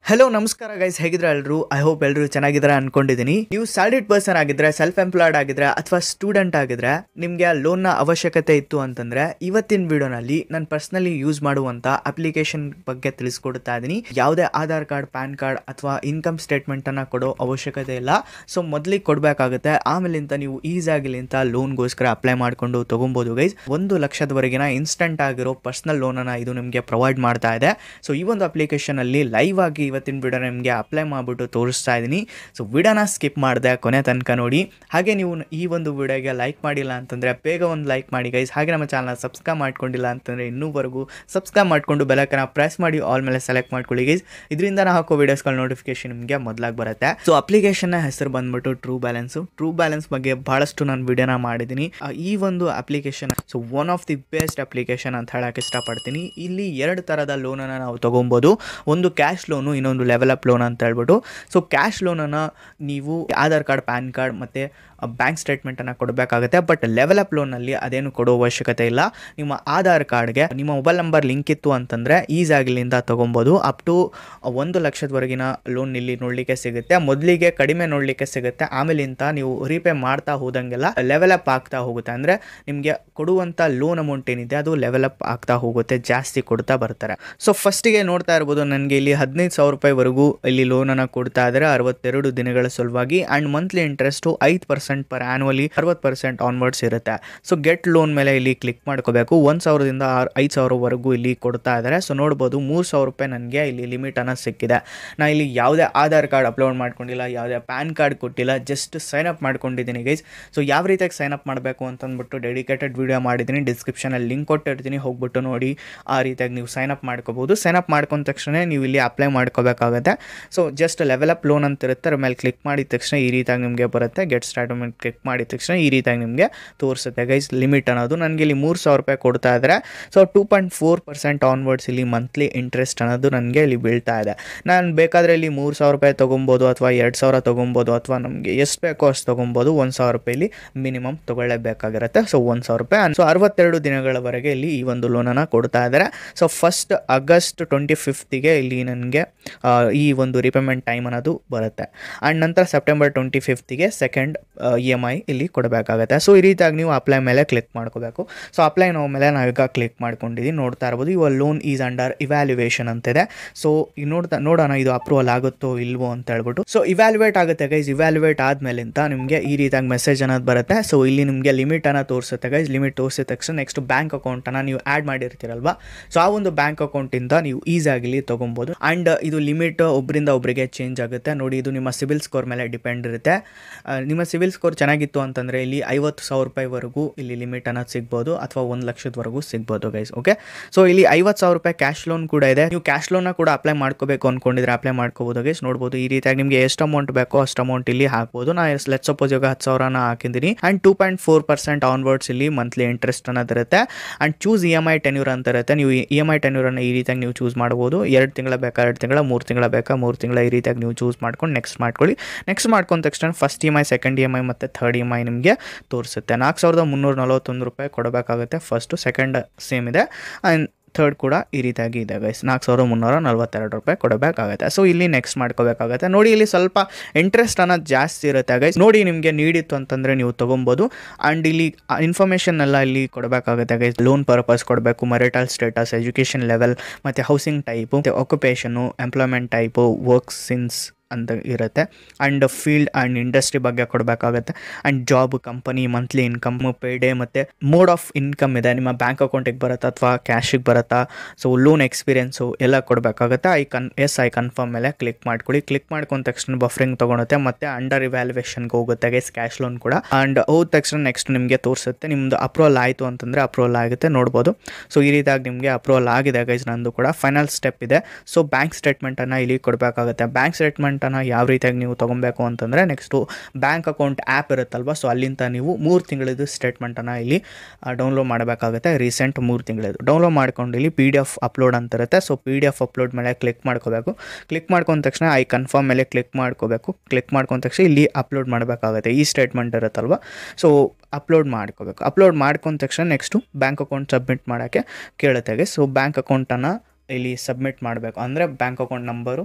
hello ನಮಸ್ಕಾರ guys ಹೇಗಿದ್ರೆ ಎಲ್ಲರೂ I hope ಎಲ್ಲರೂ ಚೆನ್ನಾಗಿದ್ದಾರೆ ಅನ್ಕೊಂಡಿದ್ದೀನಿ ನೀವು ಸ್ಯಾಲರಿಡ್ ಪರ್ಸನ್ ಆಗಿದ್ರೆ ಸೆಲ್ಫ್ ಎಂಪ್ಲಾಯ್ಡ್ ಆಗಿದ್ರೆ ಅಥವಾ ಸ್ಟೂಡೆಂಟ್ ಆಗಿದ್ರೆ ನಿಮಗೆ ಲೋನ್ನ ಅವಶ್ಯಕತೆ ಇತ್ತು ಅಂತಂದ್ರೆ ಇವತ್ತಿನ ವಿಡಿಯೋನಲ್ಲಿ ನಾನು ಪರ್ಸನಲಿ ಯೂಸ್ ಮಾಡುವಂತ ಅಪ್ಲಿಕೇಶನ್ ಬಗ್ಗೆ ತಿಳಿಸ್ಕೊಡ್ತಾ ಇದ್ದೀನಿ ಯಾವುದೇ ಆಧಾರ್ ಕಾರ್ಡ್ ಪ್ಯಾನ್ ಕಾರ್ಡ್ ಅಥವಾ ಇನ್ಕಮ್ ಸ್ಟೇಟ್ಮೆಂಟ್ ಅನ್ನ ಕೊಡೋ ಅವಶ್ಯಕತೆ ಇಲ್ಲ ಸೊ ಮೊದಲಿಗೆ ಕೊಡಬೇಕಾಗುತ್ತೆ ಆಮೇಲಿಂದ ನೀವು ಈಸಿಯಾಗಿಲಿಂತ ಲೋನ್ಗೋಸ್ಕರ ಅಪ್ಲೈ ಮಾಡ್ಕೊಂಡು ತಗೊಬೋದು ಗೈಸ್ ಒಂದು ಲಕ್ಷದವರೆಗಿನ ಇನ್ಸ್ಟಂಟ್ ಆಗಿರೋ ಪರ್ಸನಲ್ ಲೋನನ್ನು ಇದು ನಿಮಗೆ ಪ್ರೊವೈಡ್ ಮಾಡ್ತಾ ಇದೆ ಸೊ ಈ ಒಂದು ಅಪ್ಲಿಕೇಶನ್ ಅಲ್ಲಿ ಲೈವ್ ಆಗಿ ಇವತ್ತಿನ ವಿಡಿಯೋ ನಿಮಗೆ ಅಪ್ಲೈ ಮಾಡಿಬಿಟ್ಟು ತೋರಿಸ್ತಾ ಇದ್ದೀನಿ ಸೊ ವಿಡಿಯೋನ ಸ್ಕಿಪ್ ಮಾಡಿದೆ ಕೊನೆ ತನಕ ನೋಡಿ ಹಾಗೆ ನೀವು ಈ ಒಂದು ವಿಡಿಯೋಗೆ ಲೈಕ್ ಮಾಡಿಲ್ಲ ಅಂತಂದರೆ ಬೇಗ ಒಂದು ಲೈಕ್ ಮಾಡಿ ಗೈಸ್ ಹಾಗೆ ನಮ್ಮ ಚಾನಲ್ ಸಬ್ಸ್ಕ್ರೈಬ್ ಮಾಡ್ಕೊಂಡಿಲ್ಲ ಅಂತಂದರೆ ಇನ್ನೂವರೆಗೂ ಸಬ್ಸ್ಕ್ರೈಬ್ ಮಾಡಿಕೊಂಡು ಬೆಲಕನ್ನ ಪ್ರೆಸ್ ಮಾಡಿ ಆಲ್ ಮೇಲೆ ಸೆಲೆಕ್ಟ್ ಮಾಡ್ಕೊಳ್ಳಿ ಗೈಸ್ ಇದರಿಂದ ನಾವು ಹಾಕೋ ವಿಡಿಯೋಸ್ಗಳ ನೋಟಿಫಿಕೇಶನ್ ನಿಮಗೆ ಮೊದಲಾಗಿ ಬರುತ್ತೆ ಸೊ ಅಪ್ಲಿಕೇಶನ್ನ ಹೆಸರು ಬಂದ್ಬಿಟ್ಟು ಟ್ರೂ ಬ್ಯಾಲೆನ್ಸು ಟ್ರೂ ಬ್ಯಾಲೆನ್ಸ್ ಬಗ್ಗೆ ಬಹಳಷ್ಟು ನಾನು ವಿಡಿಯೋನ ಮಾಡಿದ್ದೀನಿ ಆ, ಈ ಒಂದು application so one of the best application ಅಂತ ಹೇಳಕ್ಕೆ ಇಷ್ಟಪಡ್ತೀನಿ ಇಲ್ಲಿ ಎರಡು ಥರದ ಲೋನನ್ನು ನಾವು ತೊಗೊಬೋದು ಒಂದು ಕ್ಯಾಶ್ ಲೋನು ಇನ್ನೊಂದು ಲೆವೆಲ್ ಅಪ್ ಲೋನ್ ಅಂತ ಹೇಳ್ಬಿಟ್ಟು ಸೊ ಕ್ಯಾಶ್ ಲೋನನ್ನು ನೀವು ಆಧಾರ್ ಕಾರ್ಡ್ ಪ್ಯಾನ್ ಕಾರ್ಡ್ ಮತ್ತು ಬ್ಯಾಂಕ್ ಸ್ಟೇಟ್ಮೆಂಟನ್ನು ಕೊಡಬೇಕಾಗುತ್ತೆ ಬಟ್ ಲೆವೆಲ್ ಅಪ್ ಲೋನಲ್ಲಿ ಅದೇನು ಕೊಡೋ ಅವಶ್ಯಕತೆ ಇಲ್ಲ ನಿಮ್ಮ ಆಧಾರ್ ಕಾರ್ಡ್ಗೆ ನಿಮ್ಮ ಮೊಬೈಲ್ ನಂಬರ್ ಲಿಂಕ್ ಇತ್ತು ಅಂತಂದರೆ ಈಸಾಗಿಲಿಂದ ತೊಗೊಬೋದು ಅಪ್ ಟು ಒಂದು ಲಕ್ಷದವರೆಗಿನ ಲೋನ್ ಇಲ್ಲಿ ನೋಡಲಿಕ್ಕೆ ಸಿಗುತ್ತೆ ಮೊದಲಿಗೆ ಕಡಿಮೆ ನೋಡಲಿಕ್ಕೆ ಸಿಗುತ್ತೆ ಆಮೇಲಿಂದ ನೀವು ರೀಪೇ ಮಾಡ್ತಾ ಹೋದಂಗೆಲ್ಲ ಲೆವೆಲ್ ಅಪ್ ಆಗ್ತಾ ಹೋಗುತ್ತೆ ಅಂದರೆ ನಿಮಗೆ ಕೊಡುವಂಥ ಲೋನ್ ಅಮೌಂಟ್ ಏನಿದೆ ಅದು ಲೆವೆಲ್ ಅಪ್ ಆಗ್ತಾ ಹೋಗುತ್ತೆ ಜಾಸ್ತಿ ಕೊಡ್ತಾ ಬರ್ತಾರೆ ಸೊ ಫಸ್ಟಿಗೆ ನೋಡ್ತಾ ಇರ್ಬೋದು ನನಗೆ ಇಲ್ಲಿ ಹದಿನೈದು ಸಾವಿರ ರೂಪಾಯಿವರೆಗೂ ಇಲ್ಲಿ ಲೋನನ್ನು ಕೊಡ್ತಾ ಇದ್ದಾರೆ ಅರವತ್ತೆರಡು ದಿನಗಳ ಸಲುವಾಗಿ ಆ್ಯಂಡ್ ಮಂತ್ಲಿ ಇಂಟ್ರೆಸ್ಟು ಐದು ಪರ್ಸೆಂಟ್ ಪರ್ ಆ್ಯನ್ವಲಿ ಅರವತ್ತು ಪರ್ಸೆಂಟ್ ಆನ್ವರ್ಡ್ಸ್ ಇರುತ್ತೆ ಸೊ ಗೆಟ್ ಲೋನ್ ಮೇಲೆ ಇಲ್ಲಿ ಕ್ಲಿಕ್ ಮಾಡ್ಕೋಬೇಕು ಒಂದು ಸಾವಿರದಿಂದ ಆರು ಐದು ಸಾವಿರವರೆಗೂ ಇಲ್ಲಿ ಕೊಡ್ತಾ ಇದ್ದಾರೆ ಸೊ ನೋಡ್ಬೋದು ಮೂರು ಸಾವಿರ ರೂಪಾಯಿ ನನಗೆ ಇಲ್ಲಿ ಲಿಮಿಟ್ ಅನ್ನೋ ಸಿಕ್ಕಿದೆ ನಾ ಇಲ್ಲಿ ಯಾವುದೇ ಆಧಾರ್ ಕಾರ್ಡ್ ಅಪ್ಲೋಡ್ ಮಾಡ್ಕೊಂಡಿಲ್ಲ ಯಾವುದೇ ಪ್ಯಾನ್ ಕಾರ್ಡ್ ಕೊಟ್ಟಿಲ್ಲ ಜಸ್ಟ್ ಸೈನ್ ಅಪ್ ಮಾಡ್ಕೊಂಡಿದ್ದೀನಿ ಗೈಸ್ ಸೊ ಯಾವ ರೀತಿಯಾಗಿ ಸೈನ್ ಅಪ್ ಮಾಡಬೇಕು ಅಂತಂದ್ಬಿಟ್ಟು ಡೆಡಿಕೇಟೆಡ್ ವಿಡಿಯೋ ಮಾಡಿದ್ದೀನಿ ಡಿಸ್ಕ್ರಿಪ್ಷನಲ್ಲಿ ಲಿಂಕ್ ಕೊಟ್ಟಿರ್ತೀನಿ ಹೋಗ್ಬಿಟ್ಟು ನೋಡಿ ಆ ರೀತಿಯಾಗಿ ನೀವು ಸೈನ್ ಅಪ್ ಮಾಡ್ಕೋಬೋದು ಸೈನ್ ಅಪ್ ಮಾಡ್ಕೊಂಡ ತಕ್ಷಣ ನೀವು ಇಲ್ಲಿ ಅಪ್ಲೈ ಮಾಡ್ಕೋಬೇಕಾಗುತ್ತೆ so just level up loan ಅಂತ ಇರುತ್ತೆ ಅದ್ರ ಮೇಲೆ ಕ್ಲಿಕ್ ಮಾಡಿದ ತಕ್ಷಣ ಈ ರೀತಿಯಾಗಿ ನಿಮಗೆ ಬರುತ್ತೆ ಗೆಟ್ ಸ್ಟಾರ್ಟ್ ಮೇಲೆ ಕ್ಲಿಕ್ ಮಾಡಿದ ತಕ್ಷಣ ಈ ರೀತಿಯಾಗಿ ನಿಮಗೆ ತೋರಿಸುತ್ತೆ ಗೈಸ್ ಲಿಮಿಟ್ ಅನ್ನೋದು ನನಗೆ ಇಲ್ಲಿ ಮೂರು ಸಾವಿರ ರೂಪಾಯಿ ಕೊಡ್ತಾ ಇದ್ದಾರೆ so two point four percent onwards ಇಲ್ಲಿ ಮಂತ್ಲಿ ಇಂಟ್ರೆಸ್ಟ್ ಅನ್ನೋದು ನನಗೆ ಇಲ್ಲಿ ಬೀಳ್ತಾ ಇದೆ ನಾನು ಬೇಕಾದರೆ ಇಲ್ಲಿ ಮೂರು ಸಾವಿರ ರೂಪಾಯಿ ತೊಗೊಬೋದು ಅಥವಾ ಎರಡು ಸಾವಿರ ತೊಗೊಬೋದು ಅಥವಾ ನಮಗೆ ಎಷ್ಟು ಬೇಕೋ ಅಷ್ಟು ತೊಗೊಬೋದು ಒಂದು ಸಾವಿರ ರೂಪಾಯಿಲಿ ಮಿನಿಮಮ್ ತೊಗೊಳ್ಳೇಬೇಕಾಗಿರುತ್ತೆ ಸೊ ಒಂದು ಸಾವಿರ ರೂಪಾಯಿ ಸೊ ಅರವತ್ತೆರಡು ದಿನಗಳವರೆಗೆ ಇಲ್ಲಿ ಈ ಒಂದು ಲೋನನ್ನು ಕೊಡ್ತಾ ಇದ್ದಾರೆ ಸೊ ಫಸ್ಟ್ ಆಗಸ್ಟ್ ಟ್ವೆಂಟಿ ಫಿಫ್ತಿಗೆ ಇಲ್ಲಿ ನನಗೆ ಈ ಒಂದು ರಿಪೇಮೆಂಟ್ ಟೈಮ್ ಅನ್ನೋದು ಬರುತ್ತೆ ಆ್ಯಂಡ್ ನಂತರ ಸೆಪ್ಟೆಂಬರ್ ಟ್ವೆಂಟಿ ಫಿಫ್ತಿಗೆ ಸೆಕೆಂಡ್ ಇ ಎಮ್ ಐ ಇಲ್ಲಿ ಕೊಡಬೇಕಾಗುತ್ತೆ ಸೊ ಈ ರೀತಿಯಾಗಿ ನೀವು ಅಪ್ಲೈ ಮೇಲೆ ಕ್ಲಿಕ್ ಮಾಡ್ಕೋಬೇಕು ಸೊ ಅಪ್ಲೈ ನಾವು ಮೇಲೆ ನಾವೀಗ ಕ್ಲಿಕ್ ಮಾಡ್ಕೊಂಡಿದ್ದೀವಿ ನೋಡ್ತಾ ಇರ್ಬೋದು ಇವಾಗ ಲೋನ್ ಈಸ್ ಅಂಡರ್ ಇವ್ಯಾಲ್ಯುವೇಷನ್ ಅಂತಿದೆ ಸೊ ಈಗ ನೋಡ್ತಾ ನೋಡೋಣ ಇದು ಅಪ್ರೂವಲ್ ಆಗುತ್ತೋ ಇಲ್ವೋ ಅಂತ ಹೇಳ್ಬಿಟ್ಟು ಸೊ ಇವ್ಯಾಲ್ಯುವೇಟ್ ಆಗುತ್ತೆ ಗೈಸ್ ಇವ್ಯಾಲ್ಯುವೇಟ್ ಆದ್ಮೇಲಿಂದ ನಿಮಗೆ ಈ ರೀತಿಯಾಗಿ ಮೆಸೇಜ್ ಅನ್ನೋದು ಬರುತ್ತೆ ಸೊ ಇಲ್ಲಿ ನಿಮಗೆ ಲಿಮಿಟ್ ಅನ್ನ ತೋರಿಸುತ್ತೆ ಗೈಸ್ ಲಿಮಿಟ್ ತೋರಿಸಿದ ತಕ್ಷಣ ನೆಕ್ಸ್ಟ್ ಬ್ಯಾಂಕ್ ಅಕೌಂಟನ್ನು ನೀವು ಆ್ಯಡ್ ಮಾಡಿರ್ತೀರಲ್ವಾ ಸೊ ಆ ಒಂದು ಬ್ಯಾಂಕ್ ಅಕೌಂಟಿಂದ ನೀವು ಈಸಿಯಾಗಿ ತೊಗೊಬೋದು ಆ್ಯಂಡ್ ಇದು ಲಿಮಿಟ್ ಒಬ್ಬರಿಂದ ಒಬ್ಬರಿಗೆ ಚೇಂಜ್ ಆಗುತ್ತೆ ನೋಡಿ ಇದು ನಿಮ್ಮ ಸಿವಿಲ್ ಸ್ಕೋರ್ ಮೇಲೆ ಡಿಪೆಂಡ್ ಇರುತ್ತೆ ಆ, ನಿಮ್ಮ ಸಿವಿಲ್ ಸ್ಕೋರ್ ಚೆನ್ನಾಗಿತ್ತು ಅಂತಂದರೆ ಇಲ್ಲಿ ಐವತ್ತು ಸಾವಿರ ರೂಪಾಯಿವರೆಗೂ ಇಲ್ಲಿ ಲಿಮಿಟ್ ಅನ್ನೋದು ಸಿಗ್ಬೋದು ಅಥವಾ ಒಂದು ಲಕ್ಷದವರೆಗೂ ಸಿಗ್ಬೋದು ಗೈಸ್ ಓಕೆ ಸೊ ಇಲ್ಲಿ ಐವತ್ತು ಸಾವಿರ ರೂಪಾಯಿ ಕ್ಯಾಶ್ ಲೋನ್ ಕೂಡ ಇದೆ ನೀವು ಕ್ಯಾಶ್ ಲೋನ್ನ ಕೂಡ ಅಪ್ಲೈ ಮಾಡ್ಕೋಬೇಕು ಅನ್ಕೊಂಡಿದ್ರೆ ಅಪ್ಲೈ ಮಾಡ್ಕೋಬೋದು ಗೈಸ್ ನೋಡ್ಬೋದು ಈ ರೀತಿಯಾಗಿ ನಿಮಗೆ ಎಷ್ಟು ಅಮೌಂಟ್ ಬೇಕೋ ಅಷ್ಟು ಅಮೌಂಟ್ ಇಲ್ಲಿ ಹಾಕ್ಬೋದು ನಾ ಲೆಟ್ ಸಪೋಸ್ ಇವಾಗ ಹತ್ತು ಸಾವಿರನ ಹಾಕಿದ್ದೀನಿ and two point four percent onwards ಇಲ್ಲಿ ಮಂತ್ಲಿ ಇಂಟ್ರೆಸ್ಟ್ ಅನ್ನೋದು ಇರುತ್ತೆ and choose E M I tenure ಅಂತ ಇರುತ್ತೆ ನೀವು ಇ ಎಮ್ ಐ ಟೆನ್ಯೂರನ್ನು ಈ ರೀತಿಯಾಗಿ ನೀವು ಚೂಸ್ ಮಾಡ್ಬೋದು ಎರಡು ತಿಂಗಳ ಬೇಕಾ ಎರಡು ತಿಂಗಳ ಮೂರು ತಿಂಗಳ ಬೇಕಾ ಮೂರು ತಿಂಗಳ ಈ ರೀತಿಯಾಗಿ ನೀವು ಚೂಸ್ ಮಾಡ್ಕೊಂಡು ನೆಕ್ಸ್ಟ್ ಮಾಡ್ಕೊಳ್ಳಿ ನೆಕ್ಸ್ಟ್ ಮಾಡ್ಕೊಂಡ ತಕ್ಷಣ first E M I second E M I ಮತ್ತು ಥರ್ಡ್ ಇ ಎಮ್ ಐ ನಿಮಗೆ ತೋರಿಸುತ್ತೆ ನಾಲ್ಕು ಸಾವಿರದ ಮುನ್ನೂರ ನಲವತ್ತೊಂದು ರೂಪಾಯಿ ಕೊಡಬೇಕಾಗುತ್ತೆ ಫಸ್ಟು ಸೆಕೆಂಡ್ ಸೇಮ್ ಇದೆ ಆ್ಯಂಡ್ ಥರ್ಡ್ ಕೂಡ ಈ ರೀತಿಯಾಗಿ ಇದೆ ಗೈಸ್ ನಾಲ್ಕು ಸಾವಿರದ ಮುನ್ನೂರ ನಲ್ವತ್ತೆರಡು ರೂಪಾಯಿ ಕೊಡಬೇಕಾಗುತ್ತೆ ಸೊ ಇಲ್ಲಿ ನೆಕ್ಸ್ಟ್ ಮಾಡ್ಕೋಬೇಕಾಗುತ್ತೆ ನೋಡಿ ಇಲ್ಲಿ ಸ್ವಲ್ಪ ಇಂಟ್ರೆಸ್ಟ್ ಅನ್ನೋದು ಜಾಸ್ತಿ ಇರುತ್ತೆ ಗೈಸ್ ನೋಡಿ ನಿಮಗೆ ನೀಡಿತ್ತು ಅಂತಂದರೆ ನೀವು ತೊಗೊಬೋದು ಆ್ಯಂಡ್ ಇಲ್ಲಿ ಇನ್ಫಾರ್ಮೇಷನ್ ಎಲ್ಲ ಇಲ್ಲಿ ಕೊಡಬೇಕಾಗುತ್ತೆ ಗೈಸ್ ಲೋನ್ ಪರ್ಪಸ್ ಕೊಡಬೇಕು ಮರಿಟಲ್ ಸ್ಟೇಟಸ್ ಎಜುಕೇಷನ್ ಲೆವೆಲ್ ಮತ್ತು ಹೌಸಿಂಗ್ ಟೈಪು ಮತ್ತು occupation employment type work since ಅಂತ ಇರುತ್ತೆ ಆ್ಯಂಡ್ ಫೀಲ್ಡ್ ಆ್ಯಂಡ್ ಇಂಡಸ್ಟ್ರಿ ಬಗ್ಗೆ ಕೊಡಬೇಕಾಗುತ್ತೆ and job company monthly income pay day ಮತ್ತು ಮೋಡ್ ಆಫ್ ಇನ್ಕಮ್ ಇದೆ ನಿಮ್ಮ ಬ್ಯಾಂಕ್ ಅಕೌಂಟಿಗೆ ಬರುತ್ತಾ ಅಥವಾ ಕ್ಯಾಶಿಗೆ ಬರುತ್ತಾ ಸೊ ಲೋನ್ ಎಕ್ಸ್ಪೀರಿಯನ್ಸು ಎಲ್ಲ ಕೊಡಬೇಕಾಗುತ್ತೆ ಐ ಕನ್ ಎಸ್ ಐ ಕನ್ಫರ್ಮ್ ಮೇಲೆ ಕ್ಲಿಕ್ ಮಾಡ್ಕೊಳ್ಳಿ ಕ್ಲಿಕ್ ಮಾಡ್ಕೊಂಡ ತಕ್ಷಣ ಬಫರಿಂಗ್ ತೊಗೊಳುತ್ತೆ ಮತ್ತು ಅಂಡರ್ ಇವ್ಯಾಲ್ಯುವೇಷನ್ಗೆ ಹೋಗುತ್ತೆ ಗೈಸ್ ಕ್ಯಾಶ್ ಲೋನ್ ಕೂಡ ಆ್ಯಂಡ್ ಹೋದ ತಕ್ಷಣ ನೆಕ್ಸ್ಟ್ ನಿಮಗೆ ತೋರಿಸುತ್ತೆ ನಿಮ್ಮದು ಅಪ್ರೂವಲ್ ಆಯಿತು ಅಂತಂದರೆ ಅಪ್ರೂವಲ್ ಆಗುತ್ತೆ ನೋಡ್ಬೋದು ಸೊ ಈ ರೀತಿಯಾಗಿ ನಿಮಗೆ ಅಪ್ರೂವಲ್ ಆಗಿದೆ ಗೈಸ್ ನಂದು ಕೂಡ ಫೈನಲ್ ಸ್ಟೆಪ್ ಇದೆ ಸೊ ಬ್ಯಾಂಕ್ ಸ್ಟೇಟ್ಮೆಂಟನ್ನು ಇಲ್ಲಿ ಕೊಡಬೇಕಾಗುತ್ತೆ ಬ್ಯಾಂಕ್ ಸ್ಟೇಟ್ಮೆಂಟನ್ನು ಯಾವ ರೀತಿಯಾಗಿ ನೀವು ತೊಗೊಬೇಕು ಅಂತಂದರೆ ನೆಕ್ಸ್ಟು ಬ್ಯಾಂಕ್ ಅಕೌಂಟ್ ಆ್ಯಪ್ ಇರುತ್ತಲ್ವ ಸೊ ಅಲ್ಲಿಂದ ನೀವು ಮೂರು ತಿಂಗಳದ್ದು ಸ್ಟೇಟ್ಮೆಂಟನ್ನು ಇಲ್ಲಿ ಡೌನ್ಲೋಡ್ ಮಾಡಬೇಕಾಗುತ್ತೆ ರೀಸೆಂಟ್ ಮೂರು ತಿಂಗಳದ್ದು ಡೌನ್ಲೋಡ್ ಮಾಡ್ಕೊಂಡು ಇಲ್ಲಿ ಪಿ ಡಿ ಎಫ್ ಅಪ್ಲೋಡ್ ಅಂತ ಇರುತ್ತೆ so P D F upload ಮೇಲೆ ಕ್ಲಿಕ್ ಮಾಡ್ಕೋಬೇಕು ಕ್ಲಿಕ್ ಮಾಡ್ಕೊಂಡ ತಕ್ಷಣ ಐ ಕನ್ಫರ್ಮ್ ಮೇಲೆ ಕ್ಲಿಕ್ ಮಾಡ್ಕೋಬೇಕು ಕ್ಲಿಕ್ ಮಾಡ್ಕೊಂಡ ತಕ್ಷಣ ಇಲ್ಲಿ ಅಪ್ಲೋಡ್ ಮಾಡಬೇಕಾಗುತ್ತೆ ಈ ಸ್ಟೇಟ್ಮೆಂಟ್ ಇರುತ್ತಲ್ವ ಸೊ ಅಪ್ಲೋಡ್ ಮಾಡ್ಕೋಬೇಕು ಅಪ್ಲೋಡ್ ಮಾಡ್ಕೊಂಡ ತಕ್ಷಣ ನೆಕ್ಸ್ಟು ಬ್ಯಾಂಕ್ ಅಕೌಂಟ್ ಸಬ್ಮಿಟ್ ಮಾಡೋಕ್ಕೆ ಕೇಳುತ್ತೆ ಸೊ ಬ್ಯಾಂಕ್ ಅಕೌಂಟನ್ನು ಇಲ್ಲಿ ಸಬ್ಮಿಟ್ ಮಾಡಬೇಕು ಅಂದರೆ ಬ್ಯಾಂಕ್ ಅಕೌಂಟ್ ನಂಬರು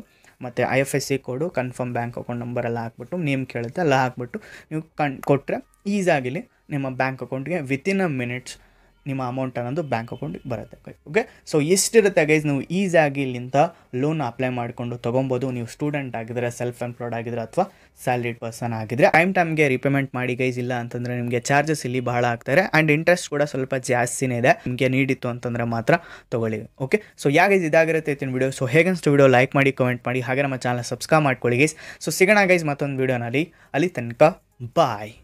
ಮತ್ತು I F S C code confirm bank account number ಎಲ್ಲ ಹಾಕ್ಬಿಟ್ಟು ನೇಮ್ ಕೇಳುತ್ತೆ ಎಲ್ಲ ಹಾಕ್ಬಿಟ್ಟು ನೀವು ಕಣ್ ಕೊಟ್ಟರೆ ಈಸಾಗಿಲಿ ನಿಮ್ಮ ಬ್ಯಾಂಕ್ ಅಕೌಂಟ್ಗೆ ವಿತಿನ್ ಅ ಮಿನಿಟ್ಸ್ ನಿಮ್ಮ ಅಮೌಂಟ್ ಅನ್ನೋದು ಬ್ಯಾಂಕ್ ಅಕೌಂಟಿಗೆ ಬರುತ್ತೆ ಓಕೆ ಸೊ ಎಷ್ಟಿರುತ್ತೆ ಗೈಸ್ ನೀವು ಈಸಾಗಿ ಇಲ್ಲಿಂದ ಲೋನ್ ಅಪ್ಲೈ ಮಾಡಿಕೊಂಡು ತೊಗೊಬೋದು ನೀವು ಸ್ಟೂಡೆಂಟ್ ಆಗಿದ್ರೆ ಸೆಲ್ಫ್ ಎಂಪ್ಲಾಯ್ಡ್ ಆಗಿದ್ರೆ ಅಥವಾ ಸ್ಯಾಲ್ರಿಡ್ ಪರ್ಸನ್ ಆಗಿದ್ರೆ ಟೈಮ್ ಟೈಮ್ಗೆ ರಿಪೇಮೆಂಟ್ ಮಾಡಿ ಗೈಸ್ ಇಲ್ಲ ಅಂತಂದರೆ ನಿಮಗೆ ಚಾರ್ಜಸ್ ಇಲ್ಲಿ ಬಹಳ ಆಗ್ತಾರೆ ಆ್ಯಂಡ್ ಇಂಟ್ರೆಸ್ಟ್ ಕೂಡ ಸ್ವಲ್ಪ ಜಾಸ್ತಿನೇ ಇದೆ ನಿಮಗೆ ನೀಡಿತ್ತು ಅಂತಂದರೆ ಮಾತ್ರ ತೊಗೊಳ್ಳಿ ಓಕೆ ಸೊ ಯಾಗೈಸ್ ಇದಾಗಿರುತ್ತೆ ಇತ್ತಿನ ವಿಡಿಯೋ ಸೊ ಹೇಗನ್ಸ್ತು ವಿಡಿಯೋ ಲೈಕ್ ಮಾಡಿ ಕಮೆಂಟ್ ಮಾಡಿ ಹಾಗೆ ನಮ್ಮ ಚಾನಲ್ ಸಬ್ಸ್ಕ್ರೈಬ್ ಮಾಡ್ಕೊಳ್ಳಿ ಗೈಸ್ ಸೊ ಸಿಗೋಣ ಗೈಸ್ ಮತ್ತೊಂದು ವಿಡಿಯೋನಲ್ಲಿ ಅಲ್ಲಿ ತನಕ ಬಾಯ್